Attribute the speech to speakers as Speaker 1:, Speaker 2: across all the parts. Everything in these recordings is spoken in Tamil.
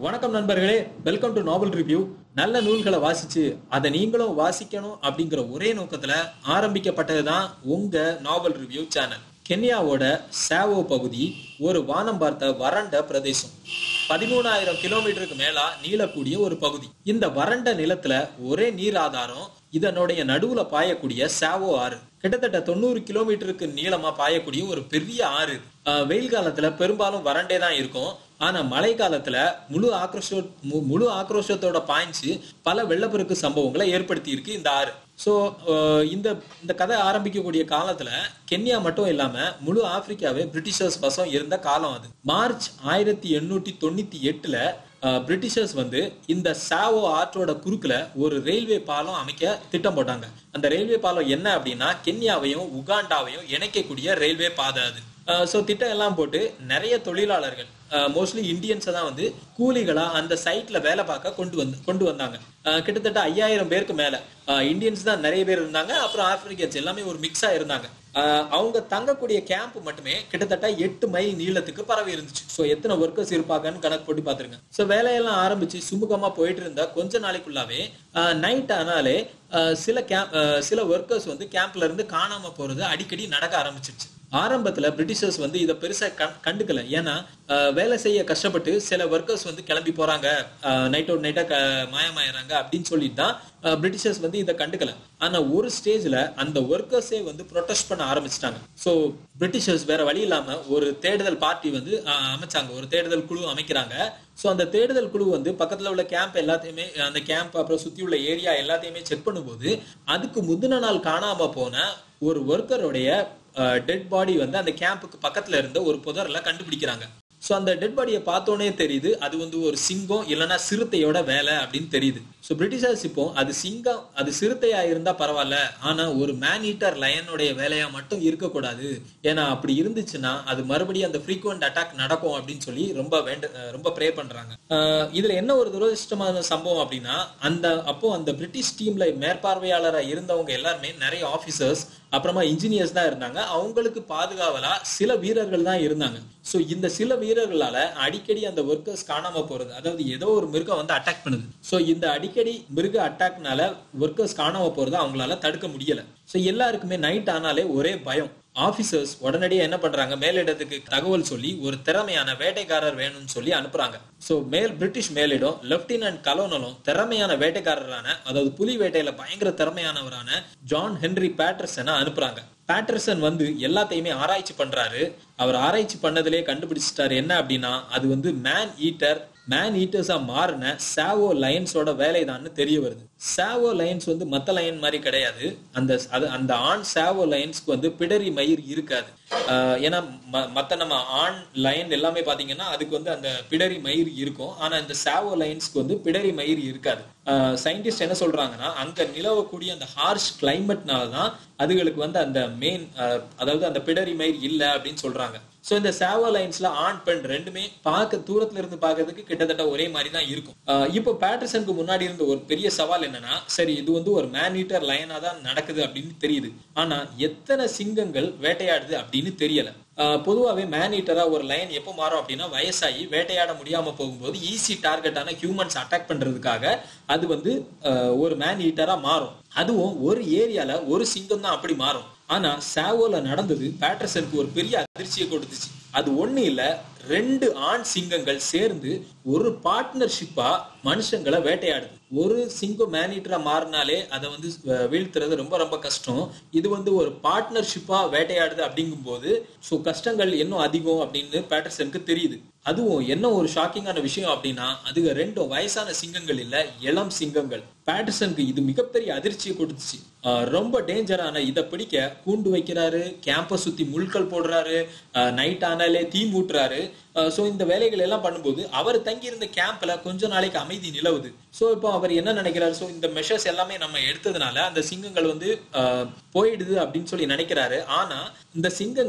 Speaker 1: வணக்கம் நண்பர்களே வெல்கம் டு நாவல் ரிவ்யூ நல்ல நூல்களை வாசிச்சு அதை நீங்களும் வாசிக்கணும் அப்படிங்கிற ஒரே நோக்கத்துல ஆரம்பிக்கப்பட்டதுதான் உங்க நாவல் ரிவ்யூ சேனல் கென்யாவோட சாவோ பகுதி ஒரு வானம் பார்த்த வறண்ட பிரதேசம் பதிமூணாயிரம் கிலோமீட்டருக்கு மேலா நீளக்கூடிய ஒரு பகுதி இந்த வறண்ட நிலத்துல ஒரே நீர் ஆதாரம் இதனுடைய நடுவுல பாயக்கூடிய சாவோ ஆறு கிட்டத்தட்ட தொண்ணூறு கிலோமீட்டருக்கு நீளமா பாயக்கூடிய ஒரு பெரிய ஆறு ஆஹ் வெயில் காலத்துல பெரும்பாலும் வறண்டே தான் இருக்கும் ஆனா மழை காலத்துல முழு ஆக்ரோஷ மு- முழு ஆக்ரோஷத்தோட பாய்ஞ்சு பல வெள்ளப்பெருக்கு சம்பவங்களை ஏற்படுத்தி இருக்கு இந்த ஆறு ஸோ இந்த இந்த கதை ஆரம்பிக்கக்கூடிய காலத்துல கென்யா மட்டும் இல்லாம முழு ஆப்பிரிக்காவே பிரிட்டிஷர்ஸ் வசம் இருந்த காலம் அது மார்ச் ஆயிரத்தி எண்ணூற்றி தொண்ணூத்தி எட்டுல அஹ், பிரிட்டிஷர்ஸ் வந்து இந்த சாவோ ஆற்றோட குறுக்குல ஒரு ரயில்வே பாலம் அமைக்க திட்டம் போட்டாங்க அந்த ரயில்வே பாலம் என்ன அப்படின்னா கென்யாவையும் உகாண்டாவையும் இணைக்கக்கூடிய ரயில்வே பாதை அது ஸோ திட்டம் எல்லாம் போட்டு நிறைய தொழிலாளர்கள் மோஸ்ட்லி இந்தியன்ஸை தான் வந்து கூலிகளா அந்த சைட்ல வேலை பார்க்க கொண்டு வந்து கொண்டு வந்தாங்க அஹ் கிட்டத்தட்ட ஐயாயிரம் பேருக்கு மேல இந்தியன்ஸ் தான் நிறைய பேர் இருந்தாங்க அப்புறம் ஆப்பிரிக்கன்ஸ் எல்லாமே ஒரு மிக்ஸா இருந்தாங்க அஹ் அவங்க தங்கக்கூடிய கேம்ப் மட்டுமே கிட்டத்தட்ட எட்டு மைல் நீளத்துக்கு பரவி இருந்துச்சு ஸோ எத்தனை ஒர்க்கர்ஸ் இருப்பாங்கன்னு கணக்கு போட்டு பார்த்துருங்க ஸோ வேலையெல்லாம் ஆரம்பிச்சு சுமூகமா போயிட்டு இருந்த கொஞ்ச நாளைக்குள்ளாவே நைட் ஆனாலே அஹ் சில கேம்ப் சில ஒர்க்கர்ஸ் வந்து கேம்ப்ல இருந்து காணாம போறது அடிக்கடி நடக்க ஆரம்பிச்சிருச்சு ஆரம்பத்துல பிரிட்டிஷர்ஸ் வந்து இதை பெருசா கண்- கண்டுக்கல ஏன்னா அஹ், வேலை செய்ய கஷ்டப்பட்டு சில ஒர்க்கர்ஸ் வந்து கிளம்பி போறாங்க நைட்டோட நைட்டா மாயமாயிறாங்க அப்படின்னு சொல்லிட்டு தான் அஹ், பிரிட்டிஷர்ஸ் வந்து இதை கண்டுக்கல ஆனா ஒரு ஸ்டேஜ்ல அந்த ஒர்க்கர்ஸே வந்து ப்ரொடெஸ்ட் பண்ண ஆரம்பிச்சிட்டாங்க ஸோ பிரிட்டிஷர்ஸ் வேற வழி இல்லாம ஒரு தேடுதல் பார்ட்டி வந்து அஹ், அமைச்சாங்க ஒரு தேடுதல் குழு அமைக்கிறாங்க ஸோ அந்த தேடுதல் குழு வந்து பக்கத்துல உள்ள கேம்ப் எல்லாத்தையுமே அந்த கேம்ப் அப்புறம் சுத்தி உள்ள ஏரியா எல்லாத்தையுமே செக் பண்ணும்போது அதுக்கு முந்தின நாள் காணாம போன ஒரு ஒர்க்கருடைய டெட் பாடி வந்து அந்த கேம்புக்கு பக்கத்துல இருந்த ஒரு புதர்ல கண்டுபிடிக்கிறாங்க ஸோ அந்த டெட் பாடியை பார்த்தோன்னே தெரியுது அது வந்து ஒரு சிங்கம் இல்லைன்னா சிறுத்தையோட வேலை அப்படின்னு தெரியுது ஸோ பிரிட்டிஷர்ஸ் இப்போ அது சிங்கம் அது சிறுத்தையா இருந்தா பரவாயில்ல ஆனா ஒரு மேன் ஈட்டர் லயனுடைய வேலையா மட்டும் இருக்கக்கூடாது ஏன்னா அப்படி இருந்துச்சுன்னா அது மறுபடியும் அந்த ஃப்ரீக்வெண்ட் அட்டாக் நடக்கும் அப்படின்னு சொல்லி ரொம்ப வேண்ட அஹ் ரொம்ப ப்ரே பண்றாங்க அஹ் இதுல என்ன ஒரு துரதிருஷ்டமான சம்பவம் அப்படின்னா அந்த அப்போ அந்த பிரிட்டிஷ் டீம்ல மேற்பார்வையாளரா இருந்தவங்க எல்லாருமே நிறைய ஆபீசர்ஸ் அப்புறமா இன்ஜினியர்ஸ் தான் இருந்தாங்க அவங்களுக்கு பாதுகாவலா சில வீரர்கள் தான் இருந்தாங்க சோ இந்த சில வீரர்களால அடிக்கடி அந்த ஒர்க்கர்ஸ் காணாம போறது அதாவது ஏதோ ஒரு மிருகம் வந்து அட்டாக் பண்ணுது சோ இந்த அடிக்கடி மிருக அட்டாக்னால ஒர்க்கர்ஸ் காணாம போறதை அவங்களால தடுக்க முடியல சோ எல்லாருக்குமே நைட் ஆனாலே ஒரே பயம் ஆபீசர்ஸ் உடனடியா என்ன பண்றாங்க மேலிடத்துக்கு தகவல் சொல்லி ஒரு திறமையான வேட்டைக்காரர் வேணும்னு சொல்லி அனுப்புறாங்க சோ மேல் பிரிட்டிஷ் மேலிடம் லெப்டினன்ட் கலோனலும் திறமையான வேட்டைக்காரரான அதாவது புலி வேட்டையில பயங்கர திறமையானவரான ஜான் ஹென்ரி பேட்டர்சனை அனுப்புறாங்க பேட்டர்சன் வந்து எல்லாத்தையுமே ஆராய்ச்சி பண்றாரு அவர் ஆராய்ச்சி பண்ணதுலயே கண்டுபிடிச்சிட்டாரு என்ன அப்படின்னா அது வந்து மேன் ஈட்டர் மேன் ஈட்டர்ஸா மாறின சாவோ லயன்ஸோட வேலைதான்னு தெரிய வருது சாவோ லயன்ஸ் வந்து மத்த லயன் மாதிரி கிடையாது அந்த அது அந்த ஆண் சாவோ லயன்ஸ்க்கு வந்து பிடரி மயிர் இருக்காது ஆஹ் ஏன்னா ம- மத்த நம்ம ஆண் லயன் எல்லாமே பாத்தீங்கன்னா அதுக்கு வந்து அந்த பிடரி மயிர் இருக்கும் ஆனா இந்த சாவோ லயன்ஸ்க்கு வந்து பிடரி மயிர் இருக்காது சயின்டிஸ்ட் என்ன சொல்றாங்கன்னா அங்க நிலவக்கூடிய அந்த ஹார்ஷ் கிளைமேட்னால தான் அதுகளுக்கு வந்து அந்த மெயின் அதாவது அந்த பிடரி மயிர் இல்ல அப்படின்னு சொல்றாங்க சோ இந்த சாவோ லைன்ஸ்ல ஆண் பெண் ரெண்டுமே பார்க்க தூரத்துல இருந்து பார்க்கிறதுக்கு கிட்டத்தட்ட ஒரே மாதிரி தான் இருக்கும் ஆஹ் இப்போ பேட்டர்சனுக்கு முன்னாடி இருந்த ஒரு பெரிய சவால் என்னன்னா சரி இது வந்து ஒரு மேன் ஈட்டர் லைனா தான் நடக்குது அப்படின்னு தெரியுது ஆனா எத்தனை சிங்கங்கள் வேட்டையாடுது அப்படின்னு தெரியல ஆஹ் பொதுவாவே மேன் ஈட்டரா ஒரு லைன் எப்போ மாறும் அப்படின்னா வயசாகி வேட்டையாட முடியாம போகும்போது ஈஸி டார்கெட்டான ஹியூமன்ஸ் அட்டாக் பண்றதுக்காக அது வந்து ஆஹ் ஒரு மேன் ஈட்டரா மாறும் அதுவும் ஒரு ஏரியால ஒரு சிங்கம் தான் அப்படி மாறும் ஆனா சாவோல நடந்தது பேட்டர்சனுக்கு ஒரு பெரிய அதிர்ச்சியை கொடுத்துச்சு அது ஒண்ணு இல்ல ரெண்டு ஆண் சிங்கங்கள் சேர்ந்து ஒரு பார்ட்னர்ஷிப்பா மனுஷங்களை வேட்டையாடுது ஒரு சிங்கம் மேனீட்டரா மாறினாலே அதை வந்து அஹ், வீழ்த்துறது ரொம்ப ரொம்ப கஷ்டம் இது வந்து ஒரு பார்ட்னர்ஷிப்பா வேட்டையாடுது அப்படிங்கும்போது ஸோ கஷ்டங்கள் இன்னும் அதிகம் அப்படின்னு பேட்டர்சனுக்கு தெரியுது அதுவும் என்ன ஒரு ஷாக்கிங்கான விஷயம் அப்படின்னா அதுக ரெண்டும் வயசான சிங்கங்கள் இல்ல இளம் சிங்கங்கள் பேட்டர்சனுக்கு இது மிகப்பெரிய அதிர்ச்சியை கொடுத்துச்சு ஆஹ் ரொம்ப டேஞ்சரான இதை பிடிக்க கூண்டு வைக்கிறாரு கேம்பை சுத்தி முள்கள் போடுறாரு நைட் ஆனாலே தீ மூட்டுறாரு ஸோ இந்த வேலைகள் எல்லாம் பண்ணும்போது அவர் தங்கி இருந்த கேம்ப்ல கொஞ்ச நாளைக்கு அமைதி நிலவுது ஸோ இப்போ அவர் என்ன நினைக்கிறாரு ஸோ இந்த மெஷர்ஸ் எல்லாமே நம்ம எடுத்ததுனால அந்த சிங்கங்கள் வந்து ஆஹ் போயிடுது அப்படின்னு சொல்லி நினைக்கிறாரு ஆனா இந்த சிங்கங்கள்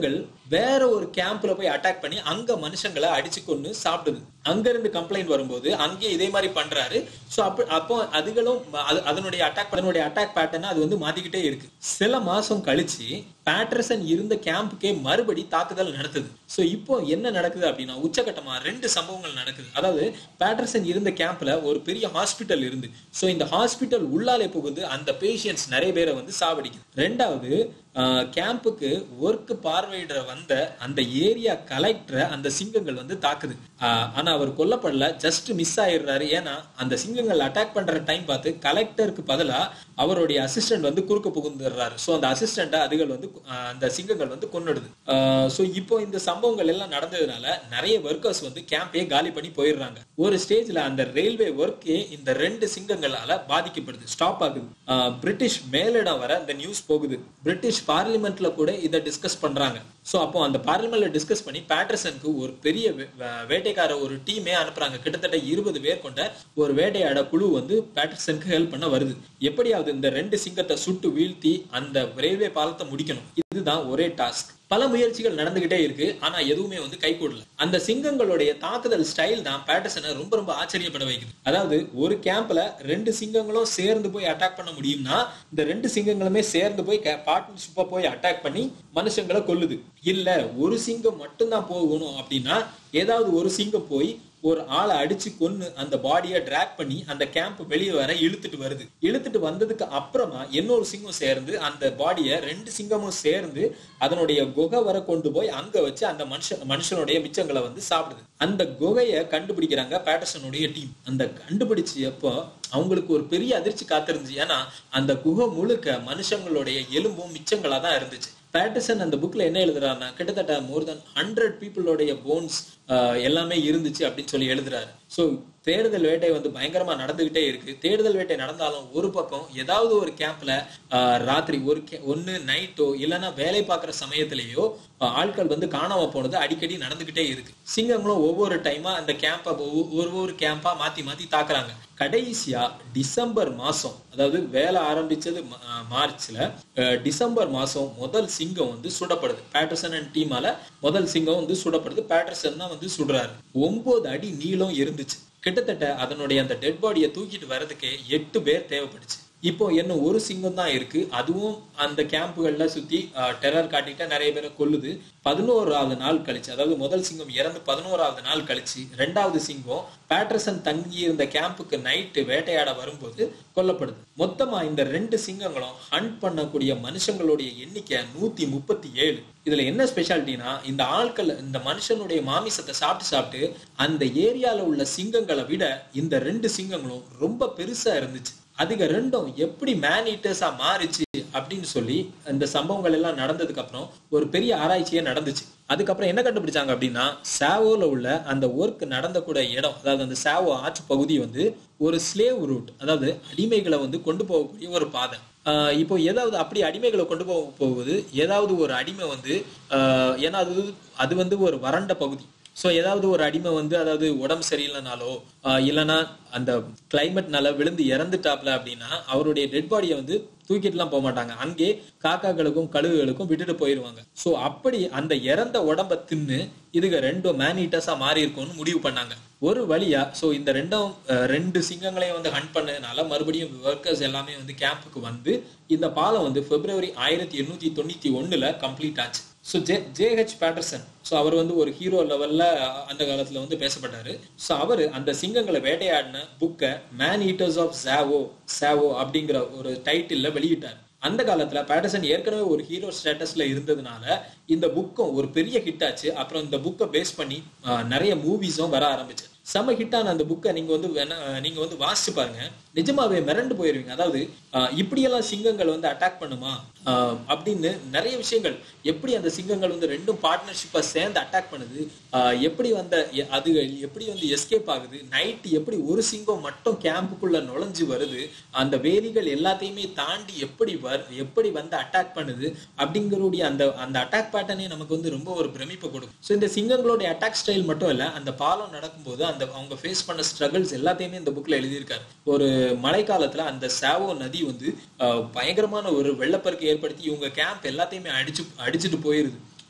Speaker 1: வேற ஒரு கேம்ப்ல போய் அட்டாக் பண்ணி அங்க மனுஷங்களை அடிச்சு கொண்டு சாப்பிடுது அங்க இருந்து கம்ப்ளைண்ட் வரும்போது அங்கே இதே மாதிரி பண்றாரு சோ அப்ப அப்போ அதுகளும் அது- அதனுடைய அட்டாக் அதனுடைய அட்டாக் பேட்டர்ன் அது வந்து மாத்திக்கிட்டே இருக்கு சில மாசம் கழிச்சு பேட்டர்சன் இருந்த கேம்புக்கே மறுபடி தாக்குதல் நடத்துது சோ இப்போ என்ன நடக்குது அப்படின்னா உச்சகட்டமா ரெண்டு சம்பவங்கள் நடக்குது அதாவது பேட்டர்சன் இருந்த கேம்ப்ல ஒரு பெரிய ஹாஸ்பிட்டல் இருந்து சோ இந்த ஹாஸ்பிட்டல் உள்ளாலே புகுந்து அந்த பேஷண்ட்ஸ் நிறைய பேரை வந்து சாவடிக்குது ரெண்டாவது கேம்புக்கு ஒர்க் பார்வையிட வந்த அந்த ஏரியா கலெக்டரை அந்த சிங்கங்கள் வந்து தாக்குது ஆஹ் ஆனா அவர் கொல்லப்படல ஜஸ்ட் மிஸ் ஆயிடுறாரு ஏன்னா அந்த சிங்கங்கள் அட்டாக் பண்ற டைம் பார்த்து கலெக்டருக்கு பதிலா அவருடைய அசிஸ்டன்ட் வந்து குறுக்க புகுந்துடுறாரு சோ அந்த அசிஸ்டண்ட்டை அதுகள் வந்து ஆஹ் அந்த சிங்கங்கள் வந்து கொன்னுடுது சோ இப்போ இந்த சம்பவங்கள் எல்லாம் நடந்ததுனால நிறைய ஒர்க்கர்ஸ் வந்து கேம்பே காலி பண்ணி போயிடுறாங்க ஒரு ஸ்டேஜ்ல அந்த ரயில்வே ஒர்க்கே இந்த ரெண்டு சிங்கங்களால பாதிக்கப்படுது ஸ்டாப் ஆகுது ஆஹ் பிரிட்டிஷ் மேலிடம் வர இந்த நியூஸ் போகுது பிரிட்டிஷ் பார்லிமெண்ட்ல கூட இதை டிஸ்கஸ் பண்றாங்க சோ அப்போ அந்த பார்லிமெண்ட்ல டிஸ்கஸ் பண்ணி பேட்டர்சனுக்கு ஒரு பெரிய வே- வே- வேட்டைக்கார ஒரு டீமே அனுப்புறாங்க கிட்டத்தட்ட இருபது பேர் கொண்ட ஒரு வேட்டையாட குழு வந்து பேட்டர்சனுக்கு ஹெல்ப் பண்ண வருது எப்படியாவது இந்த ரெண்டு சிங்கத்தை சுட்டு வீழ்த்தி அந்த ரயில்வே பாலத்தை முடிக்கணும் இதுதான் ஒரே டாஸ்க் பல முயற்சிகள் நடந்துகிட்டே இருக்கு ஆனா எதுவுமே வந்து கைகூடல அந்த சிங்கங்களுடைய தாக்குதல் ஸ்டைல் தான் பேட்டர்சனை ரொம்ப ரொம்ப ஆச்சரியப்பட வைக்குது அதாவது ஒரு கேம்ப்ல ரெண்டு சிங்கங்களும் சேர்ந்து போய் அட்டாக் பண்ண முடியும்னா இந்த ரெண்டு சிங்கங்களுமே சேர்ந்து போய் பார்ட்னர்ஷிப்பா போய் அட்டாக் பண்ணி மனுஷங்களை கொல்லுது இல்ல ஒரு சிங்கம் மட்டும்தான் போகணும் அப்படின்னா ஏதாவது ஒரு சிங்கம் போய் ஒரு ஆளை அடிச்சு கொன்னு அந்த பாடியை டிராக் பண்ணி அந்த கேம்ப் வெளியே வர இழுத்துட்டு வருது இழுத்துட்டு வந்ததுக்கு அப்புறமா இன்னொரு சிங்கம் சேர்ந்து அந்த பாடியை ரெண்டு சிங்கமும் சேர்ந்து அதனுடைய குகை வர கொண்டு போய் அங்க வச்சு அந்த மனுஷன் மனுஷனுடைய மிச்சங்களை வந்து சாப்பிடுது அந்த குகையை கண்டுபிடிக்கிறாங்க பேட்டர்சனுடைய டீம் அந்த கண்டுபிடிச்சப்போ அவங்களுக்கு ஒரு பெரிய அதிர்ச்சி காத்திருந்துச்சு ஏன்னா அந்த குகை முழுக்க மனுஷங்களுடைய எலும்பும் மிச்சங்களா தான் இருந்துச்சு பேட்டர்சன் அந்த புக்ல என்ன எழுதுறாருன்னா கிட்டத்தட்ட மோர் தென் ஹண்ட்ரட் பீப்புளோடைய போன்ஸ் எல்லாமே இருந்துச்சு அப்படின்னு சொல்லி எழுதுறாரு ஸோ தேடுதல் வேட்டை வந்து பயங்கரமா நடந்துகிட்டே இருக்கு தேடுதல் வேட்டை நடந்தாலும் ஒரு பக்கம் ஏதாவது ஒரு கேம்ப்ல ராத்திரி ஒரு கே- ஒண்ணு நைட்டோ இல்லைன்னா வேலை பார்க்குற சமயத்திலேயோ ஆஹ், ஆட்கள் வந்து காணாம போனது அடிக்கடி நடந்துகிட்டே இருக்கு சிங்கங்களும் ஒவ்வொரு டைமா அந்த கேம்பை ஒரு ஒரு கேம்பா மாத்தி மாத்தி தாக்குறாங்க கடைசியா டிசம்பர் மாசம் அதாவது வேலை ஆரம்பிச்சது ம- ஆஹ் மார்ச்ல அஹ் டிசம்பர் மாசம் முதல் சிங்கம் வந்து சுடப்படுது பேட்டர்சன் அண்ட் டீமால முதல் சிங்கம் வந்து சுடப்படுது பேட்டர்சன் தான் வந்து சுடுறாரு ஒன்பது அடி நீளம் இருந்துச்சு கிட்டத்தட்ட அதனுடைய அந்த டெட் பாடியை தூக்கிட்டு வர்றதுக்கே எட்டு பேர் தேவைப்பட்டுச்சு இப்போ என்ன ஒரு சிங்கம் தான் இருக்கு அதுவும் அந்த கேம்புகள்ல சுத்தி டெரர் காட்டிட்டு நிறைய பேரை கொல்லுது பதினோராவது நாள் கழிச்சு அதாவது முதல் சிங்கம் இறந்து பதினோராவது நாள் கழிச்சு ரெண்டாவது சிங்கம் பேட்டர்சன் தங்கி இருந்த கேம்புக்கு நைட்டு வேட்டையாட வரும்போது கொல்லப்படுது மொத்தமா இந்த ரெண்டு சிங்கங்களும் ஹண்ட் பண்ணக்கூடிய மனுஷங்களுடைய எண்ணிக்கை நூத்தி முப்பத்தி ஏழு இதுல என்ன ஸ்பெஷாலிட்டினா இந்த ஆட்கள் இந்த மனுஷனுடைய மாமிசத்தை சாப்பிட்டு சாப்பிட்டு அந்த ஏரியால உள்ள சிங்கங்களை விட இந்த ரெண்டு சிங்கங்களும் ரொம்ப பெருசா இருந்துச்சு அதுக ரெண்டும் எப்படி மேன் ஈட்டர்ஸா மாறிச்சு அப்படின்னு சொல்லி இந்த சம்பவங்கள் எல்லாம் நடந்ததுக்கு அப்புறம் ஒரு பெரிய ஆராய்ச்சியே நடந்துச்சு அதுக்கப்புறம் என்ன கண்டுபிடிச்சாங்க அப்படின்னா சாவோல உள்ள அந்த ஒர்க் நடந்தக்கூடிய இடம் அதாவது அந்த சாவோ ஆற்று பகுதி வந்து ஒரு ஸ்லேவ் ரூட் அதாவது அடிமைகளை வந்து கொண்டு போகக்கூடிய ஒரு பாதை ஆஹ் இப்போ ஏதாவது அப்படி அடிமைகளை கொண்டு போக போகுது ஏதாவது ஒரு அடிமை வந்து ஆஹ் ஏன்னா அது அது வந்து ஒரு வறண்ட பகுதி ஸோ ஏதாவது ஒரு அடிமை வந்து அதாவது உடம்பு சரியில்லைனாலோ ஆஹ் இல்லைன்னா அந்த கிளைமேட்னால விழுந்து இறந்துட்டாப்ல அப்படின்னா அவருடைய டெட் பாடியை வந்து தூக்கிட்டுலாம் போக மாட்டாங்க அங்கே காக்காக்களுக்கும் கழுகுகளுக்கும் விட்டுட்டு போயிடுவாங்க ஸோ அப்படி அந்த இறந்த உடம்ப தின்னு இதுக ரெண்டும் மேன் ஈட்டர்ஸா மாறி இருக்கும்னு முடிவு பண்ணாங்க ஒரு வழியா ஸோ இந்த ரெண்டும் அஹ், ரெண்டு சிங்கங்களையும் வந்து ஹண்ட் பண்ணதுனால மறுபடியும் ஒர்க்கர்ஸ் எல்லாமே வந்து கேம்புக்கு வந்து இந்த பாலம் வந்து பிப்ரவரி ஆயிரத்தி எண்ணூத்தி தொண்ணூத்தி ஒண்ணுல கம்ப்ளீட் ஆச்சு so J JH Patterson so அவர் வந்து ஒரு ஹீரோ லெவல்ல அந்த காலத்துல வந்து பேசப்பட்டாரு ஸோ அவர் அந்த சிங்கங்களை வேட்டையாடின புக்கை man eaters of Tsavo Tsavo அப்படிங்கிற ஒரு டைட்டில்ல வெளியிட்டார் அந்த காலத்துல பேட்டர்சன் ஏற்கனவே ஒரு ஹீரோ ஸ்டேட்டஸ்ல இருந்ததுனால இந்த புக்கும் ஒரு பெரிய ஹிட் ஆச்சு அப்புறம் இந்த புக்கை பேஸ் பண்ணி ஆஹ், நிறைய மூவிஸும் வர ஆரம்பிச்சு செம ஹிட்டான அந்த புக்கை நீங்க வந்து வேணா நீங்க வந்து வாசிச்சு பாருங்க நிஜமாவே மிரண்டு போயிருவீங்க அதாவது ஆஹ், இப்படியெல்லாம் சிங்கங்கள் வந்து அட்டாக் பண்ணுமா ஆஹ், அப்படின்னு நிறைய விஷயங்கள் எப்படி அந்த சிங்கங்கள் வந்து ரெண்டும் பார்ட்னர்ஷிப்பா சேர்ந்து அட்டாக் பண்ணுது ஆஹ், எப்படி வந்த எ- அது எப்படி வந்து எஸ்கேப் ஆகுது நைட் எப்படி ஒரு சிங்கம் மட்டும் கேம்புக்குள்ள நுழைஞ்சு வருது அந்த வேலிகள் எல்லாத்தையுமே தாண்டி எப்படி வர் எப்படி வந்து அட்டாக் பண்ணுது அப்படிங்கறோடைய அந்த அந்த அட்டாக் பேட்டர்னே நமக்கு வந்து ரொம்ப ஒரு பிரமிப்பை கொடுக்கும் ஸோ இந்த சிங்கங்களுடைய அட்டாக் ஸ்டைல் மட்டும் இல்ல அந்த பாலம் நடக்கும்போது அந்த அவங்க ஃபேஸ் பண்ண ஸ்ட்ரகிள்ஸ் எல்லாத்தையுமே இந்த புக்ல எழுதியிருக்காரு ஒரு மழைக்காலத்துல அந்த சாவோ நதி வந்து ஆஹ், பயங்கரமான ஒரு வெள்ளப்பெருக்கு ஏற்படுத்தி இவங்க கேம்ப் எல்லாத்தையுமே அடிச்சு அடிச்சுட்டு போயிருது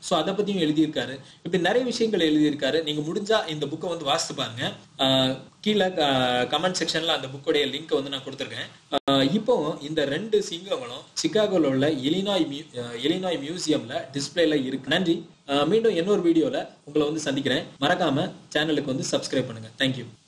Speaker 1: ஸோ அதை பத்தியும் எழுதியிருக்காரு இப்படி நிறைய விஷயங்கள் எழுதியிருக்காரு நீங்க முடிஞ்சா இந்த புக்கை வந்து வாசித்து பாருங்க ஆஹ் கீழே கமெண்ட் செக்ஷன்ல அந்த புக்கோடைய லிங்க் வந்து நான் கொடுத்துருக்கேன் ஆஹ் இப்போ இந்த ரெண்டு சிங்கங்களும் சிகாகோல உள்ள எலினாய் மியூ ஆஹ் எலினாய் மியூசியம்ல டிஸ்பிளேல இருக்கு நன்றி ஆஹ் மீண்டும் இன்னொரு வீடியோல உங்களை வந்து சந்திக்கிறேன் மறக்காம சேனலுக்கு வந்து சப்ஸ்கிரைப் பண்ணுங்க தேங்க்யூ